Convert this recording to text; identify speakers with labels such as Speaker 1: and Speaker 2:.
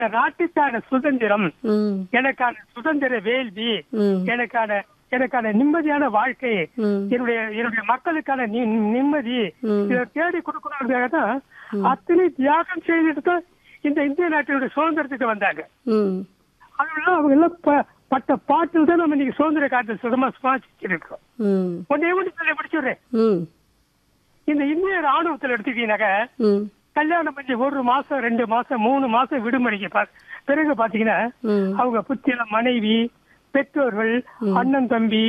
Speaker 1: இந்த நாட்டுக்கான சுதந்திரம்
Speaker 2: ம்
Speaker 1: எனக்கான சுதந்திர வேள்வி
Speaker 2: ம்
Speaker 1: எனக்கான எனக்கான நிம்மதியான வாழ்க்கை
Speaker 2: ம்
Speaker 1: என்னுடைய என்னுடைய மக்களுக்கான நி- நிம்மதி
Speaker 2: ம்.
Speaker 1: இதை தேடி கொடுக்கணுங்கிறதுக்காக தான் அத்தனை தியாகம் செய்துட்டு தான் இந்த இந்திய நாட்டினுடைய சுதந்திரத்துக்கு வந்தாங்க
Speaker 2: ம்
Speaker 1: அதெல்லாம் அவங்க எல்லாம் ப- பட்ட பாட்டில் தான் நம்ம இன்னைக்கு சுதந்திர காலத்தில் சுதமா சுவாசிச்சுட்டு இருக்கோம்
Speaker 2: ம்
Speaker 1: ஒன்னே ஒன்று சொல்லி முடிச்சுடுறேன்
Speaker 2: ம்
Speaker 1: இந்த இந்திய ராணுவத்தில் எடுத்துக்கிட்டீங்கன்னாக்க
Speaker 2: ம்
Speaker 1: கல்யாணம் பண்ணி ஒரு மாசம் ரெண்டு மாசம் மூணு மாசம் விடுமுறைக்கு பா- பிறகு பாத்தீங்கன்னா
Speaker 2: ம்
Speaker 1: அவங்க புத்திர மனைவி பெற்றோர்கள் அண்ணன் தம்பி